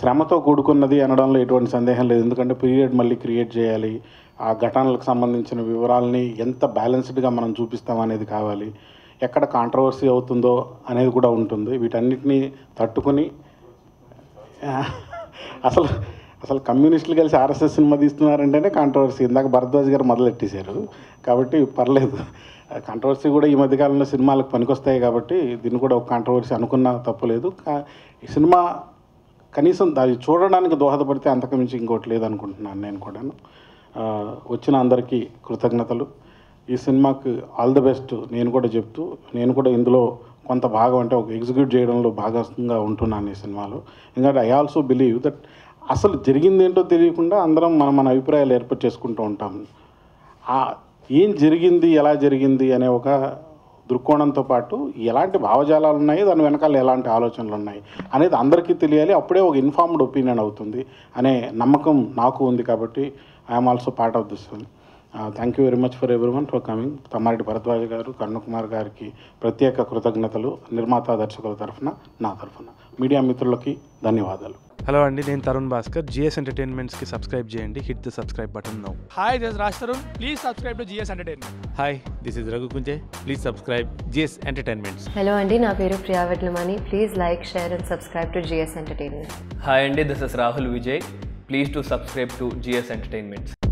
శ్రమతో కూడుకున్నది అనడంలో ఎటువంటి సందేహం లేదు ఎందుకంటే పీరియడ్ మళ్ళీ క్రియేట్ చేయాలి ఆ ఘటనలకు సంబంధించిన వివరాలని ఎంత బ్యాలెన్స్డ్గా మనం చూపిస్తాం అనేది కావాలి ఎక్కడ కాంట్రవర్సీ అవుతుందో అనేది కూడా ఉంటుంది వీటన్నిటిని తట్టుకొని ఆ, అసలు అసలు కమ్యూనిస్టులు కలిసి ఆర్ఎస్ఎస్ సినిమా తీస్తున్నారంటేనే కాంట్రవర్సీ ఇందాక భరద్వాజ్ గారు మొదలెట్టేశారు కాబట్టి పర్లేదు కాంట్రవర్సీ కూడా ఈ మధ్యకాలంలో సినిమాలకు పనికొస్తాయి కాబట్టి దీన్ని కూడా ఒక కాంట్రవర్సీ అనుకున్నా తప్పులేదు కా- ఈ సినిమా కనీసం అది చూడడానికి దోహదపడితే అంతకుమించి ఇంకోటి లేదనుకుంటున్నాను నేను కూడాను ఆ, వచ్చిన అందరికీ కృతజ్ఞతలు ఈ సినిమాకి ఆల్ ది బెస్ట్ నేను కూడా చెప్తూ నేను కూడా ఇందులో కొంత భాగం అంటే ఒక ఎగ్జిక్యూట్ చేయడంలో భాగంగా ఉంటున్నాను ఈ సినిమాలో ఎందుకంటే ఐ ఆల్సో బిలీవ్ దట్ అసలు జరిగిందేంటో తెలియకుండా అందరం మన మన అభిప్రాయాలు ఏర్పాటు చేసుకుంటూ ఉంటాం ఆ ఏం జరిగింది ఎలా జరిగింది అనే ఒక దృక్కోణంతో పాటు ఎలాంటి భావజాలాలు ఉన్నాయి దాని వెనకాల ఎలాంటి ఆలోచనలు ఉన్నాయి అనేది అందరికీ తెలియాలి అప్పుడే ఒక ఇన్ఫార్మ్డ్ ఒపీనియన్ అవుతుంది అనే నమ్మకం నాకు ఉంది కాబట్టి I'm also part of this film thank you very much for everyone for coming Tammareddy Bharadwaj garu Karunakumar గారికి ప్రత్యేక కృతజ్ఞతలు నిర్మాత దర్శకుల తరఫున నా తరఫున మీడియా మిత్రులకి ధన్యవాదాలు హలో అండి నేను తరుణ్ భాస్కర్ జిఎస్ ఎంటర్టైన్మెంట్స్కి సబ్స్క్రైబ్ చేయండి hit the subscribe button now Hi, this is Raj Tarun. Please subscribe to GS Entertainment. Hi this is Raghu Kunje please subscribe GS entertainments hello అండి నా పేరు Priya Vetlamani please like share and subscribe to GS entertainment hi అండి this is Rahul Vijay please to subscribe to GS entertainments